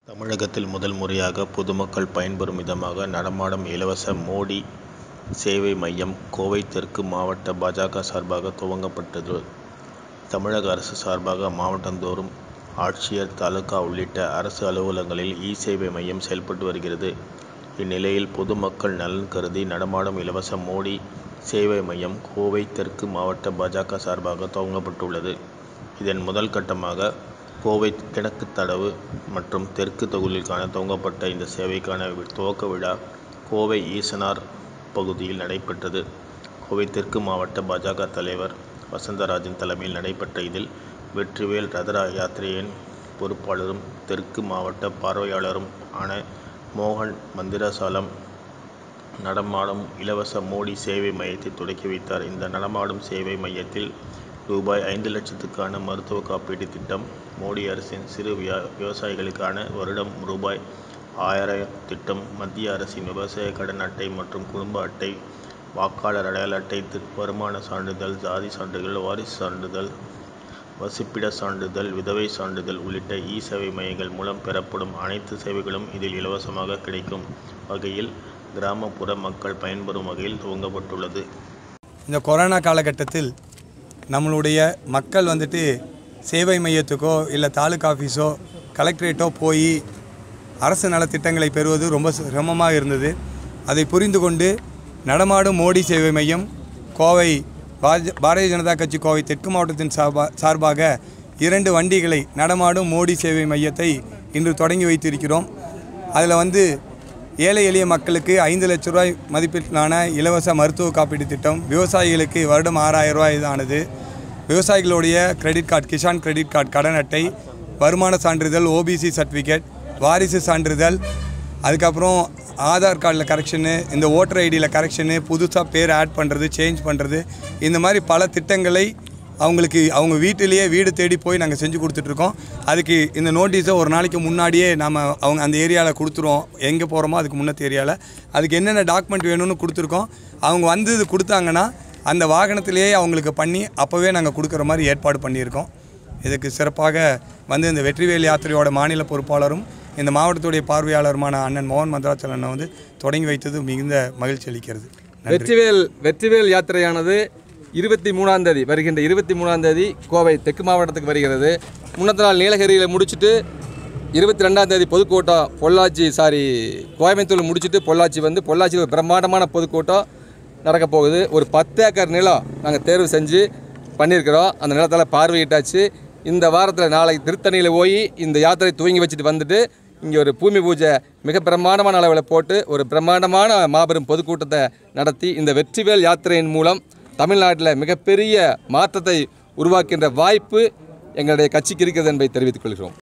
தமிழகத்தில் முதல் முறையாக பொதுமக்கள் பயன்பெறும் விதமாக நடமாடும் இலவச மோடி சேவை மையம் கோவை தெற்கு மாவட்ட பா. ஜ. க. சார்பாக துவங்கப்பட்டது. தமிழக அரசு சார்பாக மாவட்டந்தோறும் ஆட்சியர், தாலுகா உள்ளிட்ட அரசு அலுவலகங்களில் இ-சேவை மையம் செயல்பட்டு வருகிறது. இந்நிலையில் பொதுமக்கள் நலன் கருதி நடமாடும் இலவச மோடி சேவை மையம் கோவை தெற்கு மாவட்ட பா. ஜ. க. சார்பாக துவங்கப்பட்டுள்ளது. இதன் முதல் கட்டமாக கோவை கிணக்குத்தடவு மற்றும் தெற்கு தொகுதிகளுக்காக துவங்கப்பட்ட இந்த சேவைக்கான துவக்க விழா கோவை ஈசனார் பகுதியில் நடைபெற்றது. கோவை தெற்கு மாவட்ட பா. ஜ. க. தலைவர் வசந்தராஜன் தலைமையில் நடைபெற்ற இதில் வெற்றிவேல் ரத யாத்திரையின் பொறுப்பாளரும், தெற்கு மாவட்ட பார்வையாளரும் ஆன மோகன் மந்திரசாலம் நடமாடும் இலவச மோடி சேவை மையத்தை தொடங்கி வைத்தார். இந்த நடமாடும் சேவை மையத்தில் ரூபாய் ஐந்து லட்சத்துக்கான மருத்துவ காப்பீடு திட்டம், மோடி அரசின் சிறு விவசாயிகளுக்கான வருடம் ரூபாய் ஆயிரம் திட்டம், மத்திய அரசின் விவசாய கடன் அட்டை மற்றும் குடும்ப அட்டை, வாக்காளர் அடையாள அட்டை, வருமான சான்றிதழ், ஜாதி சான்றிதழ், வாரிசு சான்றிதழ், வசிப்பிட சான்றிதழ், விதவை சான்றிதழ் உள்ளிட்ட இ-சேவை மையங்கள் மூலம் பெறப்படும் அனைத்து சேவைகளும் இதில் இலவசமாக கிடைக்கும் வகையில் கிராமப்புற மக்கள் பயன்பெறும் வகையில் துவங்கப்பட்டுள்ளது. இந்த கொரோனா காலகட்டத்தில் நம்மளுடைய மக்கள் வந்துட்டு சேவை மையத்துக்கோ இல்லை தாலுகா ஆஃபீஸோ கலெக்டரேட்டோ போய் அரசு நலத்திட்டங்களை பெறுவது ரொம்ப சிரமமாக இருந்தது. அதை புரிந்து கொண்டு நடமாடும் மோடி சேவை மையம் கோவை பாஜ பாரதிய ஜனதா கட்சி கோவை தெற்கு மாவட்டத்தின் சார்பா சார்பாக இரண்டு வண்டிகளை நடமாடும் மோடி சேவை மையத்தை இன்று தொடங்கி வைத்திருக்கிறோம். அதில் வந்து ஏழை எளிய மக்களுக்கு ஐந்து லட்ச ரூபாய் மதிப்பிலான இலவச மருத்துவ காப்பீடு திட்டம், விவசாயிகளுக்கு வருடம் ஆறாயிரம் ரூபாய் ஆனது, விவசாயிகளுடைய credit card Kisan credit card கடன் அட்டை, வருமான சான்றிதழ், ஓபிசி சர்டிஃபிகேட், வாரிசு சான்றிதழ், அதுக்கப்புறம் ஆதார் கார்டில் கரெக்ஷனு, இந்த ஓட்டர் ஐடியில் கரெக்ஷனு, புதுசாக பேர் ஆட் பண்ணுறது, சேஞ்ச் பண்ணுறது இந்த மாதிரி பல திட்டங்களை அவங்களுக்கு அவங்க வீட்டிலேயே வீடு தேடி போய் நாங்கள் செஞ்சு கொடுத்துட்ருக்கோம். அதுக்கு இந்த நோட்டீஸை ஒரு நாளைக்கு முன்னாடியே நம்ம அவங்க அந்த ஏரியாவில் கொடுத்துருவோம். எங்கே போகிறோமோ அதுக்கு முன்னத்து ஏரியாவில் அதுக்கு என்னென்ன டாக்குமெண்ட் வேணும்னு கொடுத்துருக்கோம். அவங்க வந்து இது கொடுத்தாங்கன்னா அந்த வாகனத்திலேயே அவங்களுக்கு பண்ணி அப்போவே நாங்கள் கொடுக்குற மாதிரி ஏற்பாடு பண்ணியிருக்கோம். இதுக்கு சிறப்பாக வந்து இந்த வெற்றிவேல் யாத்திரையோட மாநில பொறுப்பாளரும், இந்த மாவட்டத்துடைய பார்வையாளருமான அண்ணன் மோகன் மந்திராச்சலம் அண்ணன் வந்து தொடங்கி வைத்தது மிகுந்த மகிழ்ச்சி அளிக்கிறது. நன்றி. வெற்றிவேல் வெற்றிவேல் யாத்திரையானது இருபத்தி மூணாம் தேதி வருகின்ற இருபத்தி மூணாம் தேதி கோவை தெற்கு மாவட்டத்துக்கு வருகிறது. முன்னத்த நாள் நீலகிரியில் முடிச்சுட்டு இருபத்தி ரெண்டாம் தேதி பொதுக்கூட்டம் பொள்ளாச்சி சாரி கோயம்புத்தூர் முடிச்சுட்டு பொள்ளாச்சி வந்து பொள்ளாச்சியில் ஒரு பிரம்மாண்டமான பொதுக்கூட்டம் நடக்க போகுது. ஒரு பத்து ஏக்கர் நிலம் நாங்கள் தேர்வு செஞ்சு பண்ணியிருக்கிறோம். அந்த நிலத்தில் பார்வையிட்டாச்சு. இந்த வாரத்தில் நாளைக்கு திருத்தணியில் போய் இந்த யாத்திரை துவங்கி வச்சுட்டு வந்துட்டு இங்கே ஒரு பூமி பூஜை மிக பிரம்மாண்டமான அளவில் போட்டு ஒரு பிரம்மாண்டமான மாபெரும் பொதுக்கூட்டத்தை நடத்தி இந்த வெற்றிவேல் யாத்திரையின் மூலம் தமிழ்நாட்டில் மிகப்பெரிய மாற்றத்தை உருவாக்கின்ற வாய்ப்பு எங்களுடைய கட்சிக்கு இருக்கிறது என்பதை தெரிவித்துக் கொள்கிறோம்